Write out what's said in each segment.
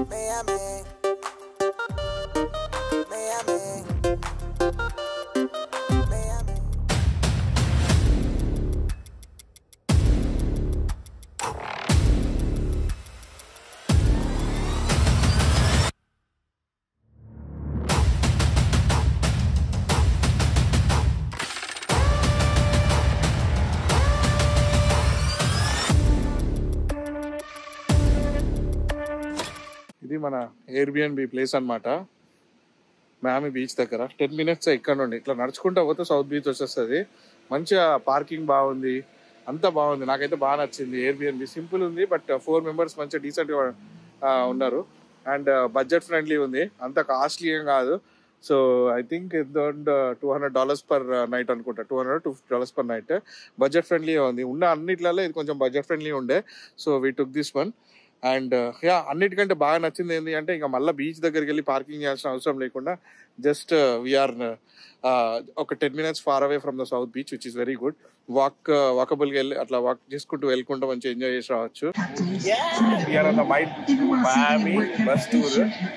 Miami. Miami. Miami. ఇది మన Airbnb place అన్నమాట మ్యామి బీచ్ దగ్గర టెన్ మినిట్స్ ఇక్కడ నుండి ఇట్లా నడుచుకుంటా పోతే సౌత్ బీచ్ వచ్చేస్తుంది మంచిగా పార్కింగ్ బాగుంది అంతా బాగుంది నాకైతే బాగా నచ్చింది ఎయిర్బిఎన్బి సింపుల్ ఉంది బట్ ఫోర్ మెంబర్స్ మంచిగా డీసెంట్ గా ఆ, ఉన్నారు అండ్ బడ్జెట్ ఫ్రెండ్లీ ఉంది అంత కాస్ట్లీ ఏం కాదు so I think two hundred dollars per night అనుకుంటా two hundred two fifty dollars per night budget friendly ఉంది ఉన్న అన్నిట్లలో ఇది కొంచెం బడ్జెట్ ఫ్రెండ్లీ ఉండే so we took this one and yeah అన్నిటికంటే బాగా నచ్చింది ఏంటి అంటే ఇంకా మళ్ళీ బీచ్ దగ్గరికి వెళ్ళి పార్కింగ్ చేయాల్సిన అవసరం లేకుండా జస్ట్ వీఆర్ ఒక ten minutes far away from the south beach which is very good walk వాకబుల్గా వెళ్ళి అట్లా వాక్ చేసుకుంటూ వెళ్ళుకుంటూ మంచిగా ఎంజాయ్ చేసి రావచ్చు వీఆర్ అన్న మైండ్ మామి బస్ టూర్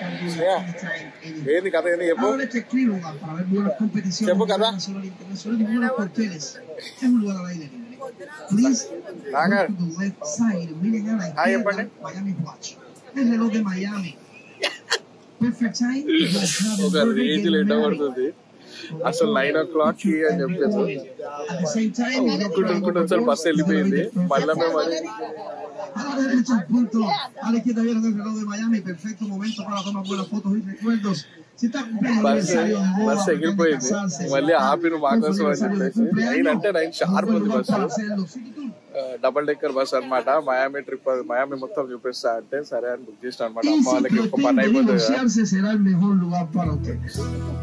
ఏంది కథ ఏంది చెప్పు Ahora te escribo Juan, para ver buenas competiciones Tiempo, Cata. internacional internacional y buenos carteles. Es un lugar al aire libre. Please, Naga. go to the left side, miren a la Ah, ya izquierda, pone. Miami Watch. El reloj de Miami. Perfect time. ఒక range లో ఎండబడుతుంది అసలు nine ఓ clock కి అని చెప్పేసి At the same time, you know, అనుకుంటూ అనుకుంటూ ఒకసారి బస్సు వెళ్ళిపోయింది మళ్ళీ మేము అది A la derecha un punto, a la izquierda vieron el reloj de Miami, perfecto momento para tomar buenas fotos y recuerdos. Si está cumpliendo బస్ aniversario de boda, bus ఎగిరిపోయింది casarse, మళ్ళీ si está ఆపిన మా con su కోసం అని aniversario de చెప్పేసి nine cumpleaños, అంటే nine es un sharp buen ఉంది lugar bus para hacerlo. Si tú double decker bus అన్నమాట మయామి ట్రిప్ మయామి మొత్తం చూపిస్తా అంటే సరే అని బుక్ చేసిన అనమాట అమ్మ వాళ్ళకి ఒక పని pretende అయిపోతుంది కదా divorciarse será el mejor lugar para ustedes.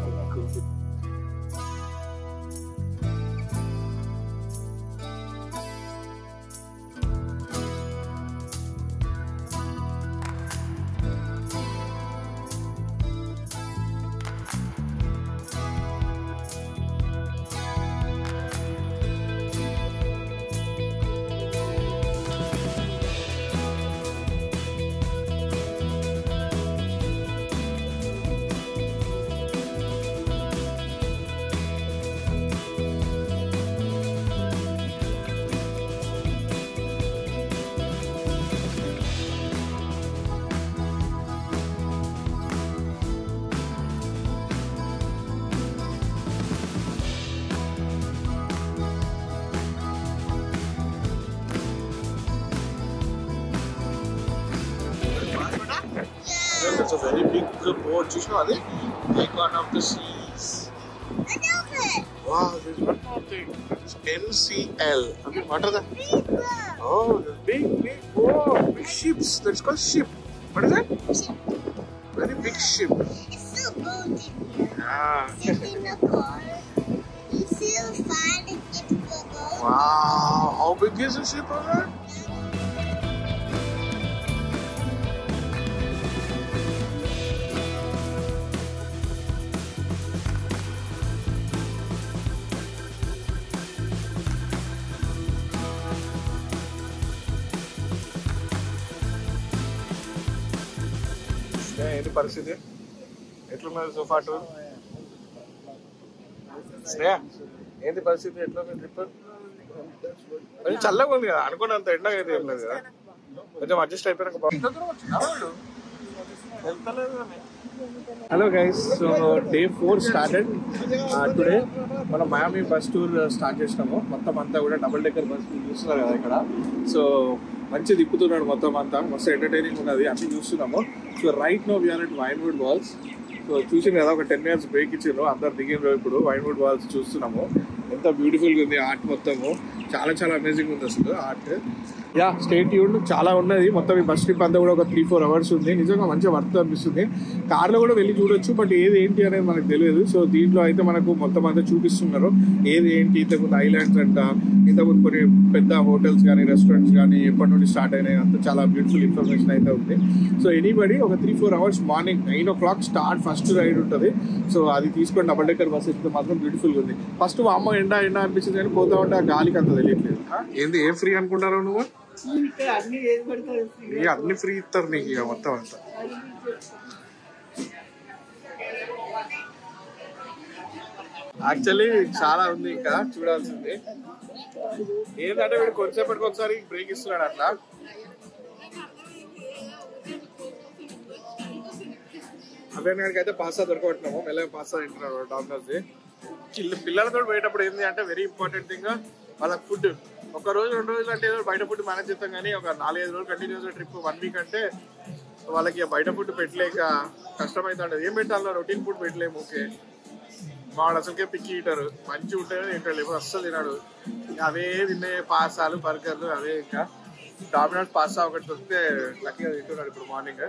It's a very big boat. చూసినావు అది icon of the seas Wow, there's one more thing. It's NCL. I mean, what are the? Oh, the big, big, oh, big ships. That's called ship. What is that? Very big ship. It's so cold in here. Ah. in the car. It's so fun to get to go. Wow, how big is the ship, brother? ఏంటి పరిస్థితి ఎట్లున్నది sofa tour స్నేహ ఏంటి పరిస్థితి ఎట్లుంది trip కొంచెం చల్లగా ఉంది కదా అనుకున్నంత ఎండగా అయితే ఏం లేదు కదా కొంచెం అడ్జస్ట్ అయిపోయినాక hello guys so day four started today మనం మయామి బస్ టూర్ స్టార్ట్ చేసినాము మొత్తం అంతా కూడా డబుల్ డెక్కర్ బస్ చూస్తున్నారు కదా ఇక్కడ సో మంచి తిప్పుతున్నాడు మొత్తం అంతా మస్తు ఎంటర్టైనింగ్ ఉన్నది అన్ని చూస్తున్నాము so right no we're at Wynwood walls so చూసింది కదా ఒక టెన్ మినిట్స్ బ్రేక్ ఇచ్చిండ్రు అందరు దిగిన ఇప్పుడు వైన్వుడ్ వాల్స్ చూస్తున్నాము ఎంత బ్యూటిఫుల్ గా ఉంది ఆర్ట్ మొత్తము చాలా చాలా అమేజింగ్ ఉంది అసలు ఆర్ట్ యా స్టేట్ యూన్ చాలా ఉన్నది మొత్తం ఈ బస్ ట్రిప్ అంతా కూడా ఒక త్రీ ఫోర్ అవర్స్ ఉంది నిజంగా మంచిగా వర్త్ అనిపిస్తుంది కార్లో కూడా వెళ్ళి చూడొచ్చు బట్ ఏది ఏంటి అనేది మనకు తెలియదు సో దీంట్లో అయితే మనకు మొత్తం అంతా చూపిస్తున్నారు ఏది ఏంటి ఇంతకుముందు ఐలాండ్స్ అంట ఇంతకుముందు కొన్ని పెద్ద హోటల్స్ కానీ రెస్టారెంట్స్ కానీ ఎప్పటి నుండి స్టార్ట్ అయినాయి అంత చాలా బ్యూటిఫుల్ ఇన్ఫర్మేషన్ అయితే ఉంది సో ఎనీబడి ఒక three four hours morning nine o'clock start first ride ఉంటుంది సో అది తీసుకొని డబల్ డెక్కర్ బస్ ఎక్కితే మాత్రం బ్యూటిఫుల్ ఉంది ఫస్ట్ అమ్మ ఎండ ఎండ అనిపించింది కానీ పోతా ఉంటే ఆ గాలికి అంత తెలియట్లేదు ఏంది ఏం ఫ్రీ అనుకుంటారు నువ్వు ఇక్కడ అన్ని ఏది పడతారు ఇక అన్ని ఫ్రీ ఇస్తారు నీకు ఇక మొత్తం అంతా యాక్చువల్లీ చాలా ఉంది ఇంకా చూడాల్సింది ఏంటంటే వీడు కొంచెంసేపటికి ఒకసారి బ్రేక్ ఇస్తున్నాడు అట్లా అభియాన్ అయితే పాస్తా దొరకబట్టినాము మెల్లగా పాస్తా తింటున్నాడు డామినోస్ చిల్లు పిల్లలతో పోయేటప్పుడు ఏంటి అంటే వెరీ ఇంపార్టెంట్ థింగ్ వాళ్ళకి ఫుడ్ ఒక రోజు రెండు రోజులు అంటే ఏదో బయట ఫుడ్ మేనేజ్ చేస్తాం కానీ ఒక నాలుగైదు రోజులు కంటిన్యూస్ ట్రిప్ వన్ వీక్ అంటే వాళ్ళకి ఆ బయట ఫుడ్ పెట్టలేక కష్టమైతే ఏం పెట్టాలో రొటీన్ ఫుడ్ పెట్టలేము ఓకే వాడు అసలుకే పిక్కి ఈటర్ మంచి ఉంటేనే తింటాడు లేకపోతే అస్సలు తినాడు ఇంకా అవే తినే పాస్తాలు బర్గర్లు అవే ఇంకా డామినోస్ పాస్తా ఒకటి దొరికితే లక్కీగా తింటున్నాడు ఇప్పుడు మార్నింగ్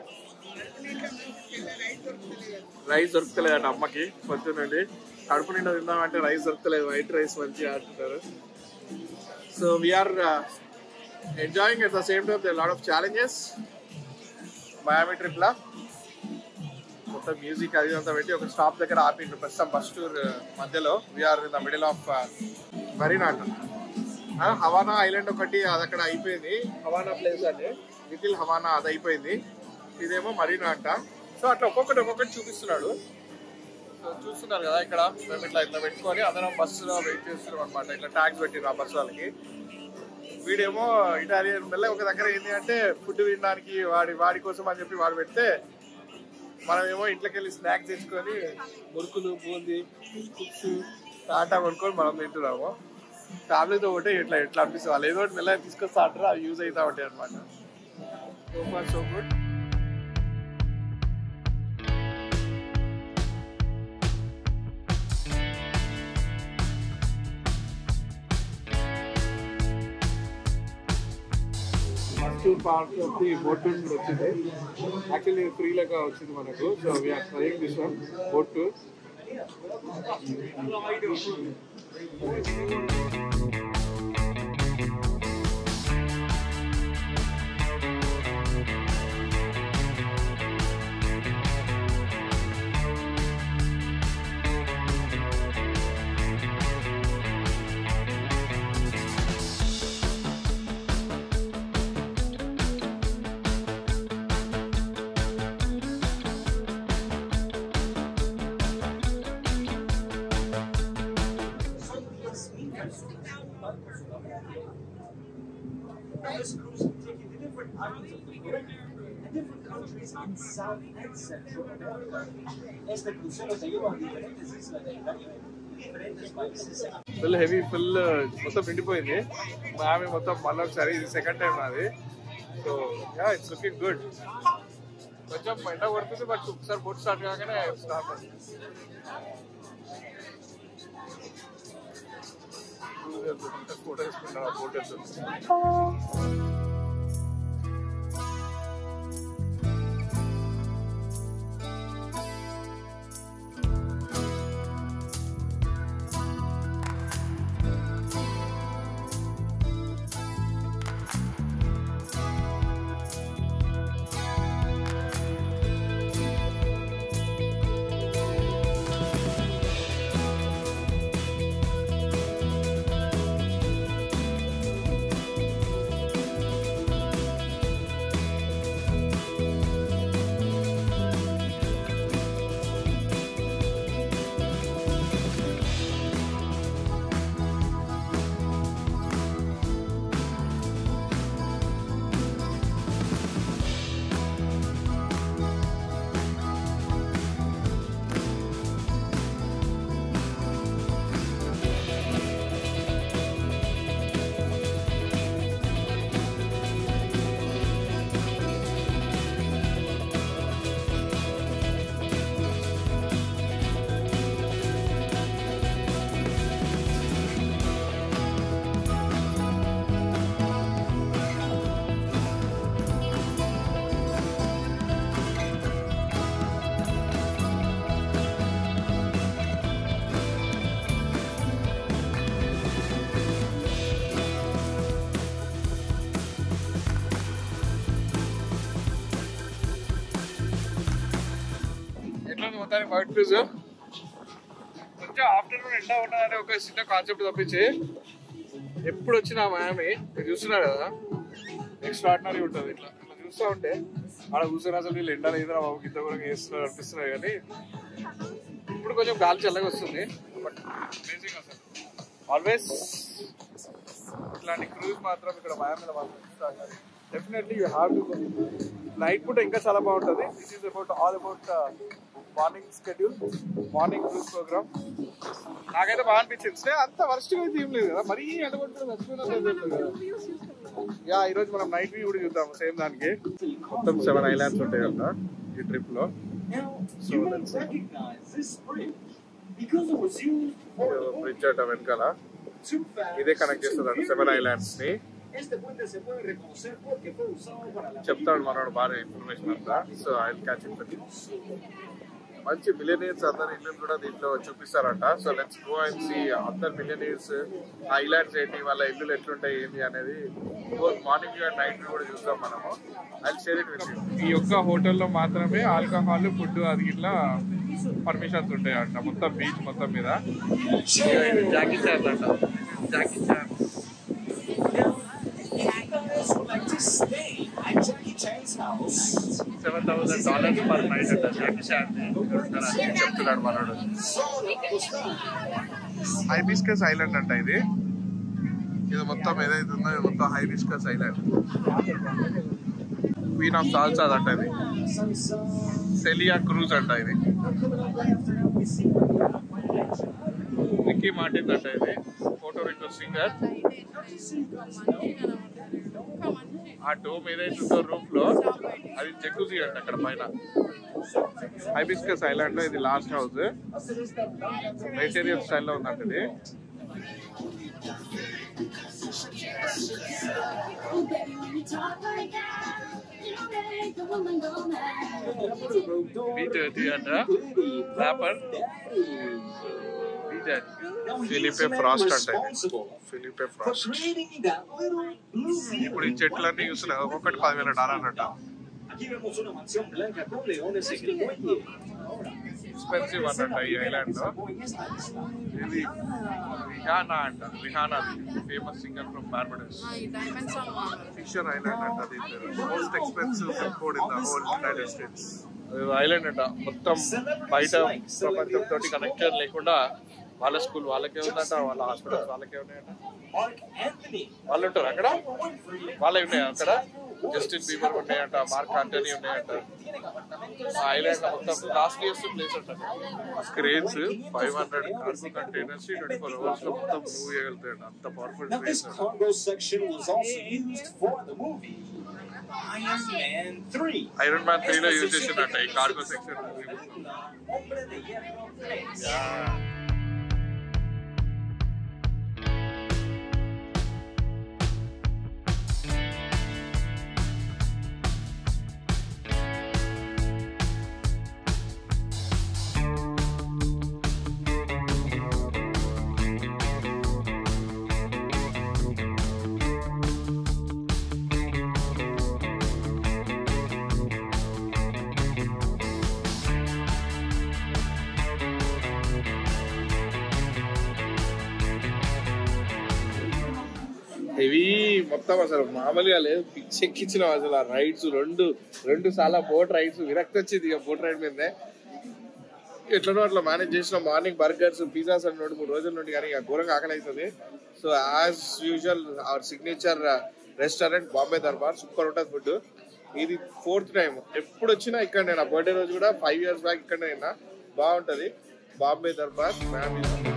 రైస్ దొరుకుతలేదట అమ్మకి పొద్దునండి కడుపు నిండా తిందామంటే రైస్ దొరుకుతలేదు వైట్ రైస్ మంచిగా అంటుంటారు so we're enjoying at the same time lot of challenges Miami trip లా మొత్తం మ్యూజిక్ అది అంతా పెట్టి ఒక స్టాప్ దగ్గర ఆపిండు ప్రస్తుతం బస్ టూర్ మధ్యలో we're in the middle of marina at Havana island ఒకటి అది అక్కడ అయిపోయింది హవానా ప్లేస్ అంటే లిటిల్ హవానా అది అయిపోయింది ఇదేమో మరీనా అంట సో అట్లా ఒక్కొక్కటి ఒక్కొక్కటి చూపిస్తున్నాడు సో చూస్తున్నారు కదా ఇక్కడ మేము ఇట్లా ఇట్లా పెట్టుకొని అందరం బస్సులో వెయిట్ చేస్తున్నాం అనమాట ఇట్లా ట్యాక్స్ పెట్టిరు ఆ బస్సు వాళ్ళకి వీడేమో ఇటాలియన్ మెల్ల ఒక దగ్గర ఏంటి అంటే ఫుడ్ తినడానికి వాడి వాడి కోసం అని చెప్పి వాడు పెడితే మనమేమో ఇంట్లోకి వెళ్ళి స్నాక్స్ తెచ్చుకొని మురుకులు బూంది చిప్స్ టాటా కొనుక్కొని మనం తింటున్నాము ఫ్యామిలీతో ఒకటే ఇట్లా ఎట్లా అనిపిస్తుంది వాళ్ళు ఏదో ఒకటి మెల్లగా తీసుకొస్తా అంటారు అవి యూజ్ అవుతా ఉంటాయి అనమాట so far so good first part of the boat tour కూడా వచ్చింది యాక్చువల్లీ ఫ్రీ లెక్క వచ్చింది మనకు so we're trying this one boat tour This cruise will take you to different islands of the Caribbean and different countries in South and Central America. Este crucero te lleva a diferentes islas del Caribe, diferentes países. Full heavy full మొత్తం నిండిపోయింది మా ఆమె మొత్తం మళ్ళీ ఒకసారి ఇది second time నాది so yeah it's looking good కొంచెం ఎండ కొడుతుంది బట్ ఒకసారి బోట్ స్టార్ట్ కాగానే స్టార్ట్ ఫోటో తీసుకుంటా బోట్ వెళ్తుంది ఎట్లా ఉంది మొత్తానికి వైట్ క్రూజ్ కొంచెం ఆఫ్టర్నూన్ ఎండ ఉన్నదని ఒక చిన్న కాన్సెప్ట్ తప్పించి ఎప్పుడు వచ్చినా మాయామి మీరు చూస్తున్నారు కదా ఎక్స్ట్రాడినరీ ఉంటుంది ఇట్లా ఇట్లా చూస్తూ ఉంటే ఆడ కూర్చొని అసలు వీళ్ళు ఎండలు ఎదురా బాబు గిద్ద కూడా వేస్తున్నారు అనిపిస్తున్నాయి కానీ ఇప్పుడు కొంచెం గాలి చల్లగా వస్తుంది బట్ అమేజింగ్ అసలు ఆల్వేస్ ఇట్లాంటి క్రూజ్ మాత్రం ఇక్కడ మయామిలో మాత్రం definitely you have to night పూట ఇంకా చాలా బాగుంటుంది this is about all about morning schedule morning cruise program నాకైతే బాగా అనిపించింది స్టే అంత వర్స్ట్ అయితే ఏం లేదు కదా మరీ ఎండగొట్టుకుని చచ్చిపోయినా కదా యా ఈ రోజు మనం నైట్ వ్యూ కూడా చూద్దాం సేమ్ దానికి మొత్తం సెవెన్ ఐలాండ్స్ ఉంటాయి కదా ఈ ట్రిప్ లో Now, So you may let's see. recognize this bridge because it was used for the bridge అట వెనకాల two facts. ఇదే కనెక్ట్ చేస్తుంది సెవెన్ ఐలాండ్స్ ని Este puente se puede reconocer porque fue usado para la చెప్తాడు మనోడు బాగా information అంతా so I catch it మంచి మిలియనీర్స్ అందరు ఇల్లు కూడా దీంట్లో చూపిస్తారంట so let's go and see అందరు మిలియనీర్స్ ఐలాండ్స్ ఏంటి వాళ్ళ ఇల్లులు ఎట్లుంటాయి ఏంటి అనేది బోత్ మార్నింగ్ అండ్ నైట్ కూడా చూస్తాం మనము ఐ షేర్ ఇట్ విత్ ఈ యొక్క హోటల్లో మాత్రమే ఆల్కహాల్ ఫుడ్ అది ఇట్లా పర్మిషన్స్ ఉంటాయి అంట మొత్తం బీచ్ మొత్తం మీద జాకీ చాన్ అంట Jackie Chan If you guys would like to stay at Jackie Chan's house, seven thousand dollars per night అంట జాకీ చాన్ చెప్తున్నాడు మనోడు solo costar. హైబిస్కస్ ఐలాండ్ అంట ఇది ఇది మొత్తం ఏదైతే ఉందో ఇది మొత్తం hibiscus island queen of salsa అంట ఇది సెలియా క్రూజ్ అంట ఇది విక్కీ మార్టిన్ అంట ఇది ఫోటో రికో సింగర్ ఆ డోమ్ ఏదైతే ఉందో రూఫ్ లో అది జక్కుజీ అంట అక్కడ పైన హైబిస్కస్ ఐలాండ్ లో ఇది లాస్ట్ హౌస్ వెజిటేరియన్ స్టైల్లో ఉందంట ఇది బీచ్ ఇది అంట rapper beach Now, he's Felipe the man Frost అంట ఇది. responsible Felipe for Frost creating that little blue ఇప్పుడు ఈ చెట్లన్నీ చూస్తున్నాయి ఒక్కొక్కటి పదివేల డాలర్ అంట Aquí vemos una mansión blanca con leones en el muelle. Ahora, expensive అంట ఈ ఐలాండ్ లో en esta isla. ఇది రిహానా అంట Rihanna famous singer from Barbados Fisher island అంట దీని most expensive food code in the whole United States island అంట మొత్తం బయట ప్రపంచంతో కనెక్షన్ లేకుండా వాళ్ళ స్కూల్ వాళ్ళకే ఉందంట వాళ్ళ హాస్పిటల్స్ వాళ్ళకే ఉన్నాయంట Mark Anthony. వాళ్ళు ఉంటారు అక్కడ వాళ్ళే ఉన్నాయి అక్కడ జస్టిన్ బీబర్ ఉన్నాయంట మార్క్ ఆంటనీ ఉన్నాయంట ఆ ఐలాండ్ మొత్తం కాస్ట్లీయెస్ట్ ప్లేస్ అంట cranes five hundred cargo containers twenty four hours లో మొత్తం మూవ్ చేయగలుగుతాయంట అంత powerful Now, this place cargo section was also used for the movie Iron Man 3. Iron Man three లో use చేసిందంట ఈ cargo section Hombre de Hierro 3. Heavy మొత్తం అసలు మామూలుగా లేదు పిచ్చెక్కించిన అసలు ఆ రైడ్స్ రెండు రెండు సార్లు బోట్ రైడ్స్ విరక్తి వచ్చింది ఇక బోట్ రైడ్ మీదే ఎట్లనో అట్లా మేనేజ్ చేసిన మార్నింగ్ బర్గర్స్ పిజ్జాస్ అని రెండు మూడు రోజుల నుండి కానీ ఇక ఘోరంగా ఆకలి అవుతుంది so as usual our signature restaurant Bombay Darbar super ఉంటుంది ఫుడ్ ఇది ఫోర్త్ టైం ఎప్పుడు వచ్చినా ఇక్కడ నేను బర్త్డే రోజు కూడా ఫైవ్ ఇయర్స్ బ్యాక్ ఇక్కడ తిన్నా బాగుంటది బాంబే దర్బార్ మ్యామ్